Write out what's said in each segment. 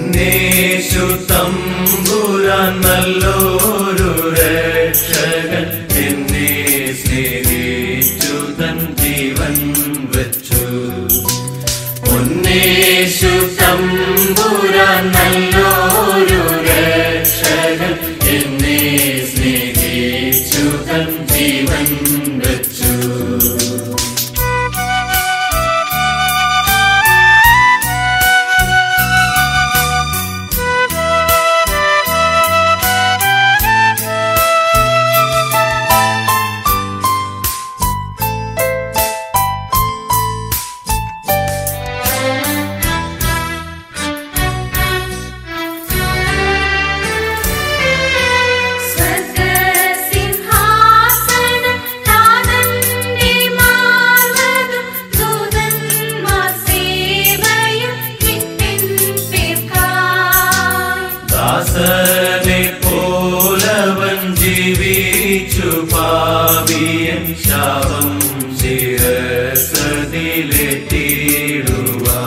പൊന്നേശു തമ്പുരാൻ നല്ലൊരു രക്ഷകൻ എന്നെ സ്നേഹിച്ചു തൻ ജീവൻ വച്ചു പൊന്നേശു തമ്പുരാൻ നല്ലൊരു രക്ഷകൻ എന്നെ സ്നേഹിച്ചു തൻ ജീവൻ വച്ചു സ്വർഗസിംഹാസനം താതന്റെ മാർവതും ദൂതന്മാർ സേവയും വിട്ടിൻ പേർക്കായി ദാസനെ പോലവൻ ജീവിച്ചു പാവിയൻ ശാപം ശിരസതിലെത്തിയിടുവാ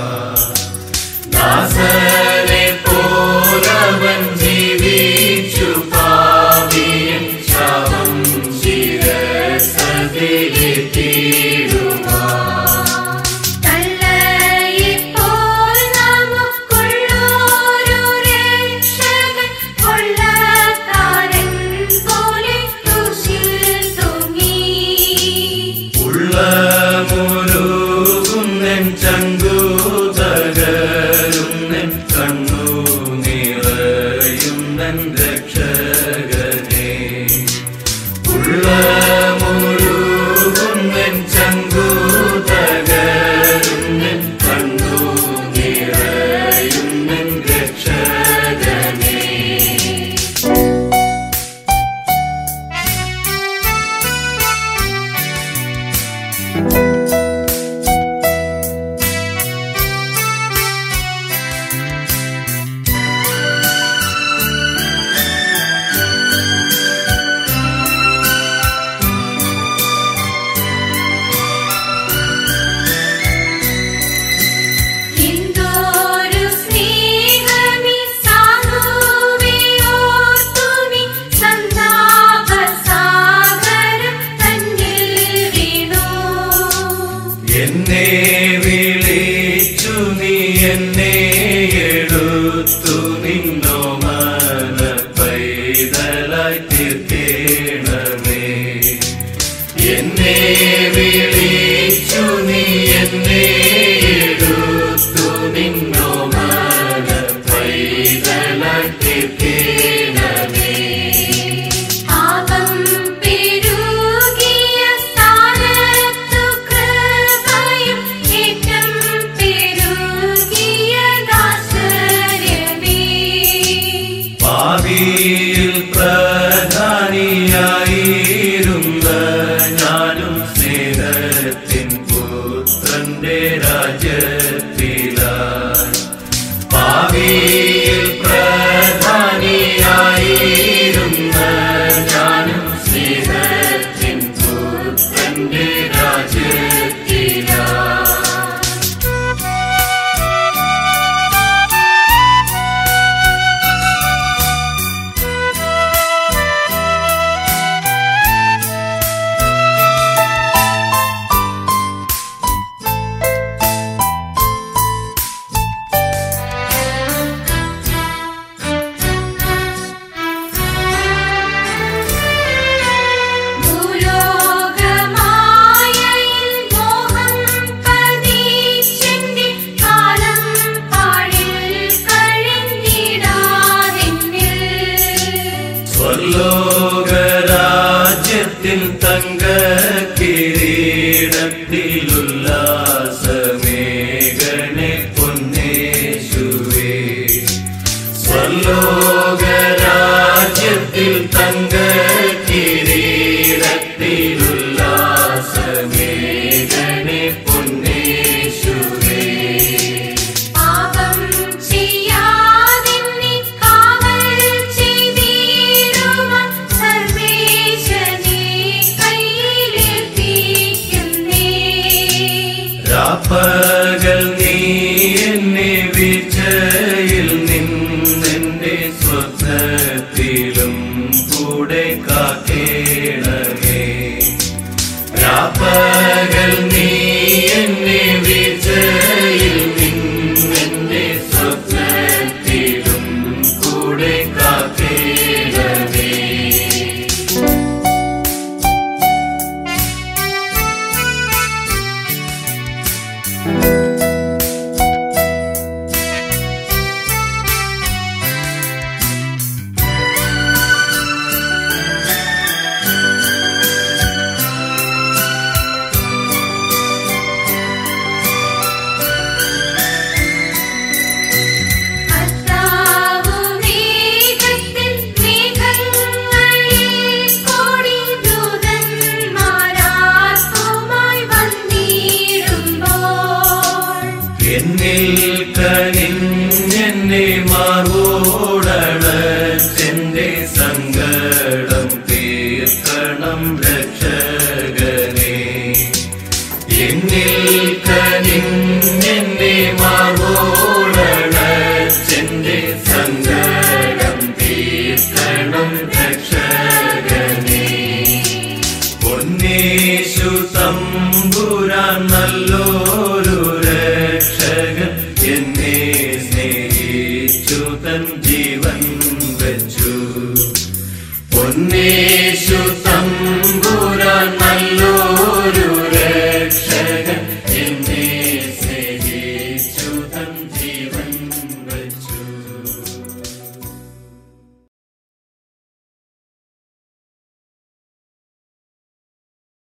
ദാസനെ പോലവൻ ജീവിച്ചു പാവിയൻ ശാപം ശിരസതിലെത്തിയിടുവാ തള്ളയിപ്പോൾ നമുക്കുള്ളൊരു രക്ഷകൻ കൊള്ളക്കാരൻ പോലെ ക്രൂശിൽ തൂങ്ങി ഉള്ള മുരുകുന്നൻ ചങ്കു തകരുന്നൻ കണ്ണു നിറയുന്നൻ രക്ഷകനെ ഉള്ള മുരുകുന്നൻ ചങ്കു തകരുന്നൻ കണ്ണു നിറയുന്നൻ രക്ഷകനെ എന്തോരു സ്നേഹമീ സാധുവേ ഓർത്തുമീ സന്താപസാഗരം തന്നിൽ വീണു. എന്നെ വിളിച്ചു നീ എന്നെ എടുത്തു നിന്നോ മന പൈതലായി തീർക്കേണമേ എന്നെ വിളിച്ചു നീ എന്നെ എടുത്തു നിന്നോ മന പൈതലായി തീർക്കേണമേ പാപം പെരുകിയ സ്ഥാനത്തു കൃപയും ഏറ്റം പെരുകിയ ദാസരമേ. ഭാവിയിൽ പ്രധാനിയായിരുന്ന ഞാനും സ്നേഹത്തിൻ പുത്രന്റെ രാജ്യത്തിലായി ഭാവിയിൽ പ്രധാനിയായിരുന്ന ഞാനും സ്നേഹത്തിൻ പുത്രന്റെ രാജ്യത്തിലായി ഭൂലോകമായയിൽ മോഹം പതിച്ചെന്റെ കാലം പാഴിൽ കഴിഞ്ഞിടാതെന്നിൽ. സ്വർലോകരാജ്യത്തിൽ തങ്ക കിരീടത്തിലുല്ലാസമേഘനെ പൊന്നേശുവേ സ്വർലോകരാജ്യത്തിൽ തങ്ക കിരീടത്തിലുല്ലാസമേഘനെ പൊന്നേശുവേ പാപം ചെയ്യാതെന്നെ കാവൽ ചെയ്തിടുവാൻ സർവേശനെ കയ്യിലേൽപ്പിക്കുന്നേ. രാപ്പകൽ നീ എന്നെ വീഴ്ചയിൽ നിൻ മാർവോടണച്ചെന്റെ സങ്കടം തീർക്കണം രക്ഷകനെ എന്നിൽ കനിഞ്ഞെന്റെ മാർവോടണച്ചെന്റെ സങ്കടം തീർക്കണം രക്ഷകനെ പൊന്നേശു തമ്പുരാൻ നല്ലൊരു രക്ഷകൻ എന്നെ സ്നേഹിച്ചു തൻ ജീവൻ വെച്ചു പൊന്നേശു